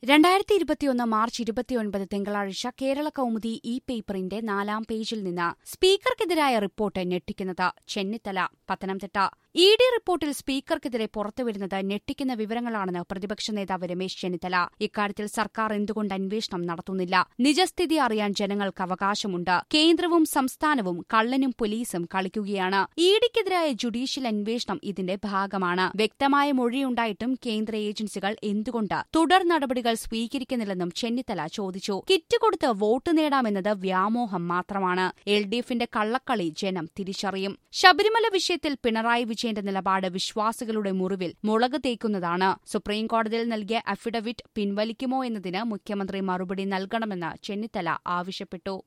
രണ്ടായിരത്തി ഇരുപത്തിയൊന്ന് മാർച്ച് ഇരുപത്തിയൊൻപത് തിങ്കളാഴ്ച കേരള കൗമുദി ഇ പേപ്പറിന്റെ നാലാം പേജിൽ നിന്ന് സ്പീക്കർക്കെതിരായ റിപ്പോർട്ട് ഞെട്ടിക്കുന്നത് ചെന്നിത്തല പത്തനംതിട്ട ഇ ഡി റിപ്പോർട്ടിൽ സ്പീക്കർക്കെതിരെ പുറത്തുവരുന്നത് ഞെട്ടിക്കുന്ന വിവരങ്ങളാണെന്ന് പ്രതിപക്ഷ നേതാവ് രമേശ് ചെന്നിത്തല ഇക്കാര്യത്തിൽ സർക്കാർ എന്തുകൊണ്ട് അന്വേഷണം നടത്തുന്നില്ല നിജസ്ഥിതി അറിയാൻ ജനങ്ങൾക്ക് അവകാശമുണ്ട് കേന്ദ്രവും സംസ്ഥാനവും കള്ളനും പോലീസും കളിക്കുകയാണ് ഇ ഡിക്കെതിരായ ജുഡീഷ്യൽ അന്വേഷണം ഇതിന്റെ ഭാഗമാണ് വ്യക്തമായ മൊഴിയുണ്ടായിട്ടും കേന്ദ്ര ഏജൻസികൾ എന്തുകൊണ്ട് തുടർ നടപടികൾ സ്വീകരിക്കുന്നില്ലെന്നും ചെന്നിത്തല ചോദിച്ചു കിറ്റ് കൊടുത്ത് വോട്ട് നേടാമെന്നത് വ്യാമോഹം മാത്രമാണ് എൽ ഡി എഫിന്റെ കള്ളക്കളി ജനം തിരിച്ചറിയും ശബരിമല വിഷയത്തിൽ പിണറായി വിജയന്റെ നിലപാട് വിശ്വാസികളുടെ മുറിവിൽ മുളക് തേക്കുന്നതാണ് സുപ്രീംകോടതിയിൽ നൽകിയ അഫിഡവിറ്റ് പിൻവലിക്കുമോ എന്നതിന് മുഖ്യമന്ത്രി മറുപടി നൽകണമെന്ന് ചെന്നിത്തല ആവശ്യപ്പെട്ടു